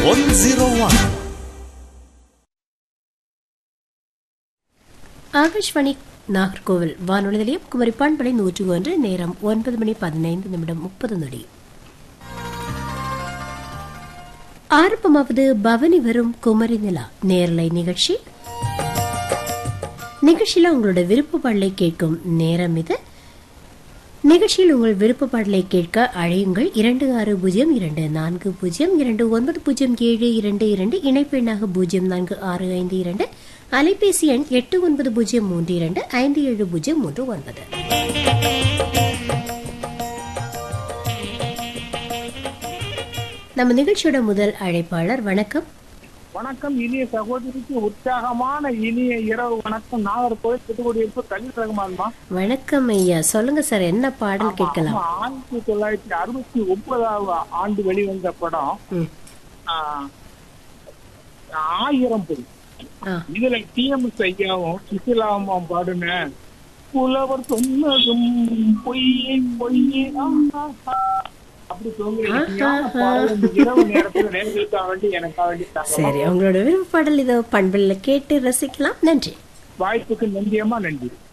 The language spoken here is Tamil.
One zero one Akashvani Nagercoil வானொலி நிலையம் குமரி பண்பலை நூற்று ஒன்று நேரம் ஒன்பது மணி பதினைந்து நிமிடம் முப்பது நொடி ஆரம்பமாவது பவனி வரும் குமரி நிலா நேரலை நிகழ்ச்சி நிகழ்ச்சியில் உங்களோட விருப்ப பாடலை கேட்கும் நேரம் இது நிகழ்ச்சியில் உங்கள் விருப்ப பாடலை கேட்க அழையுங்கள் இரண்டு ஆறு பூஜ்ஜியம் இரண்டு நான்கு பூஜ்ஜியம் இரண்டு ஒன்பது பூஜ்ஜியம் ஏழு இரண்டு இரண்டு இணைப்பு எண்ணாக பூஜ்ஜியம் நான்கு ஆறு ஐந்து இரண்டு அலைபேசி எண் எட்டு ஒன்பது பூஜ்ஜியம் மூன்று இரண்டு ஐந்து ஏழு பூஜ்ஜியம் மூன்று ஒன்பது நம்ம நிகழ்ச்சியோட முதல் அழைப்பாளர் வணக்கம் வணக்கம் இனிய சகோதரிக்கு உற்சாகமான இனிய இரவு வணக்கம் நாகர்கோவில் புதுக்குடியிருப்பு கலீல் ரகுமான்மா வணக்கம் ஐயா சொல்லுங்க சார் என்ன பாடல் கேட்கலாம் ஆமா, ஆயிரத்தி தொள்ளாயிரத்தி அறுபத்தி ஒன்பதாவது ஆண்டு வெளிவந்த படம் ம். ஆ, ஆயிரம் பொய் ஆ இதுல டிஎம்எஸ் ஐயாவும் சுசிலாவும் பாடுன புலவர் சொன்னதும் பொய்யே பொய்யே ஆஹா, அப்படி சொல்லி இரவு நேரத்துல நேர்களுக்காக வேண்டி எனக்காக வேண்டி தாங்க. சரி உங்களோட விருப்ப பாடல் இதோ பண்பில் கேட்டு ரசிக்கலாம் நன்றி வாய்ப்புக்கு நன்றியம்மா நன்றி